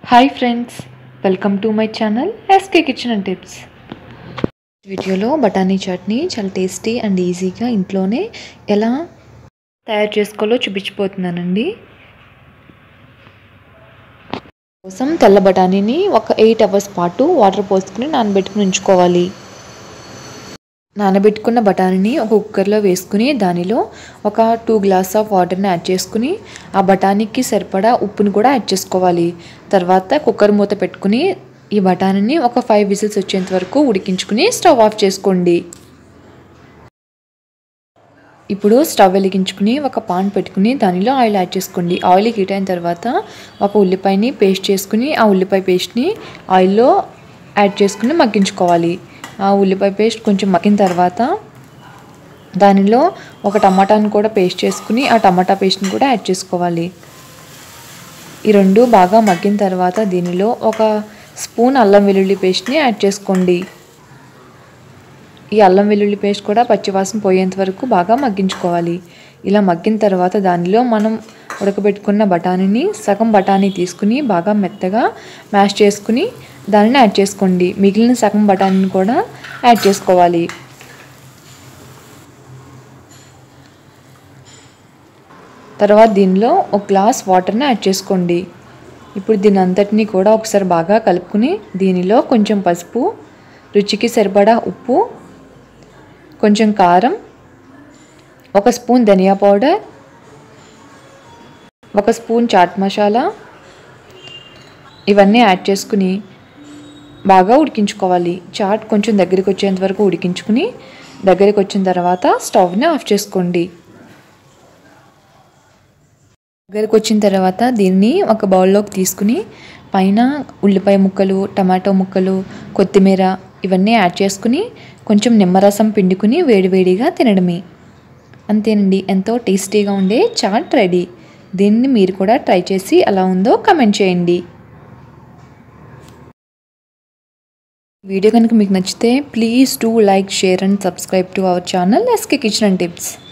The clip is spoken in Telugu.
hi friends welcome to my channel S K kitchen and tips వీడియోలో బఠానీ చట్నీ చాలా టేస్టీ అండ్ ఈజీగా ఇంట్లోనే ఎలా తయారు చేసుకోవాలో చూపించిపోతున్నానండి కోసం తెల్ల బఠానీని ఒక ఎయిట్ అవర్స్ పాటు వాటర్ పోసుకుని నానబెట్టుకుని ఉంచుకోవాలి నానబెట్టుకున్న బఠానీని ఒక కుక్కర్లో వేసుకుని దానిలో ఒక టూ గ్లాస్ ఆఫ్ వాటర్ని యాడ్ చేసుకుని ఆ బఠానీకి సరిపడా ఉప్పుని కూడా యాడ్ చేసుకోవాలి తర్వాత కుక్కర్ మూత పెట్టుకుని ఈ బఠానీని ఒక ఫైవ్ విజిల్స్ వచ్చేంత వరకు ఉడికించుకుని స్టవ్ ఆఫ్ చేసుకోండి ఇప్పుడు స్టవ్ వెలిగించుకుని ఒక పాన్ పెట్టుకుని దానిలో ఆయిల్ యాడ్ చేసుకోండి ఆయిల్ హీట్ అయిన తర్వాత ఒక ఉల్లిపాయని పేస్ట్ చేసుకుని ఆ ఉల్లిపాయ పేస్ట్ని ఆయిల్లో యాడ్ చేసుకుని మగ్గించుకోవాలి ఆ ఉల్లిపాయ పేస్ట్ కొంచెం మగ్గిన తర్వాత దానిలో ఒక టమాటాని కూడా పేస్ట్ చేసుకుని ఆ టమాటా పేస్ట్ని కూడా యాడ్ చేసుకోవాలి ఈ రెండు బాగా మగ్గిన తర్వాత దీనిలో ఒక స్పూన్ అల్లం వెల్లుల్లి పేస్ట్ని యాడ్ చేసుకోండి ఈ అల్లం వెల్లుల్లి పేస్ట్ కూడా పచ్చివాసన పోయేంత వరకు బాగా మగ్గించుకోవాలి ఇలా మగ్గిన తర్వాత దానిలో మనం ఉడకబెట్టుకున్న బఠానీని సగం బఠానీ తీసుకుని బాగా మెత్తగా మ్యాష్ చేసుకుని దానిని యాడ్ చేసుకోండి మిగిలిన సగం బఠానీని కూడా యాడ్ చేసుకోవాలి తర్వాత దీనిలో ఒక గ్లాస్ వాటర్ని యాడ్ చేసుకోండి ఇప్పుడు దీని అంతటినీ కూడా ఒకసారి బాగా కలుపుకుని దీనిలో కొంచెం పసుపు రుచికి సరిపడా ఉప్పు కొంచెం కారం ఒక స్పూన్ ధనియా పౌడర్ ఒక స్పూన్ చాట్ మసాలా ఇవన్నీ యాడ్ చేసుకుని బాగా ఉడికించుకోవాలి చాట్ కొంచెం దగ్గరికి వచ్చేంత వరకు ఉడికించుకుని దగ్గరికి వచ్చిన తర్వాత స్టవ్ని ఆఫ్ చేసుకోండి దగ్గరికి వచ్చిన తర్వాత దీన్ని ఒక బౌల్లోకి తీసుకుని పైన ఉల్లిపాయ ముక్కలు టమాటో ముక్కలు కొత్తిమీర ఇవన్నీ యాడ్ చేసుకుని కొంచెం నిమ్మరసం పిండుకుని వేడివేడిగా తినడమే అంతేనండి ఎంతో టేస్టీగా ఉండే చాట్ రెడీ దీన్ని మీరు కూడా ట్రై చేసి ఎలా ఉందో కమెంట్ చేయండి వీడియో కనుక మీకు నచ్చితే please do like share and subscribe to our channel S K kitchen and tips